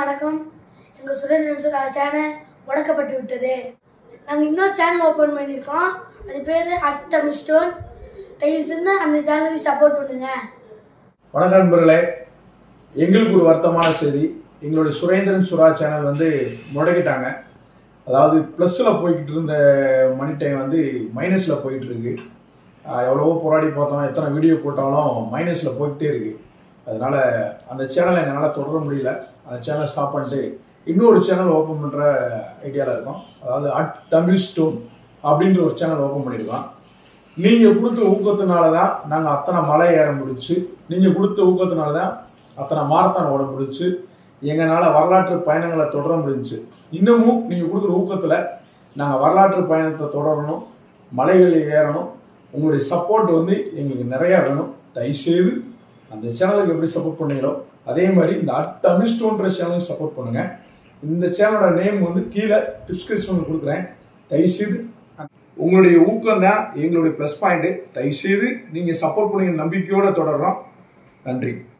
வணக்கம் எங்கள் Surendran sir channel முடக்கப்பட்டு விட்டது நாங்கள் இன்னொரு சேனல் ஓப்பன் பண்ணியிருக்கோம் அது பேர் அட் தமிழ் ஸ்டோன் தயவு செஞ்சு அந்த சேனலுக்கு சப்போர்ட் பண்ணுங்க வணக்கம் நண்பர்களே எங்களுக்கு ஒரு வருத்தமான செய்தி எங்களுடைய சுரேந்திரன் சுரா சேனல் வந்து முடக்கிட்டாங்க அதாவது ப்ளஸில் போய்கிட்டு இருந்த மணி டைம் வந்து மைனஸில் போயிட்டு இருக்கு ஆஹ் எவ்வளவோ போராடி பார்த்தோம் எத்தனை வீடியோ போட்டாலும் மைனஸில் போயிட்டே இருக்கு அதனால அந்த சேனலை எங்களால் தொடர முடியல அந்த சேனலை ஸ்டாப் பண்ணிட்டு இன்னொரு சேனல் ஓப்பன் பண்ணுற ஐடியாவில் இருக்கோம் அதாவது அட் தமிழ் ஸ்டோன் அப்படின்ற ஒரு சேனல் ஓப்பன் பண்ணியிருக்கோம் நீங்கள் கொடுத்த ஊக்கத்தினால தான் நாங்கள் அத்தனை மலை ஏற முடிச்சு நீங்கள் கொடுத்த ஊக்கத்தினால தான் அத்தனை மாரத்தான் ஓட முடிச்சு எங்களால் வரலாற்று பயணங்களை தொடர முடிஞ்சுச்சு இன்னமும் நீங்கள் கொடுக்குற ஊக்கத்தில் நாங்கள் வரலாற்று பயணத்தை தொடரணும் மலைகள் ஏறணும் உங்களுடைய சப்போர்ட் வந்து எங்களுக்கு நிறையா வேணும் தயவுசெய்து அந்த சேனலுக்கு எப்படி சப்போர்ட் பண்ணீங்களோ அதே மாதிரி இந்த அட் தமிழ் ஸ்டோன்ற சேனலுக்கு சப்போர்ட் பண்ணுங்கள் இந்த சேனலோட நேம் வந்து கீழே டிஸ்கிரிப்ஷனில் கொடுக்குறேன் தயவுசெய்து உங்களுடைய ஊக்கம் தான் எங்களுடைய ப்ளஸ் பாயிண்ட்டு தயவுசெய்து நீங்கள் சப்போர்ட் பண்ணி நம்பிக்கையோடு தொடர்றோம் நன்றி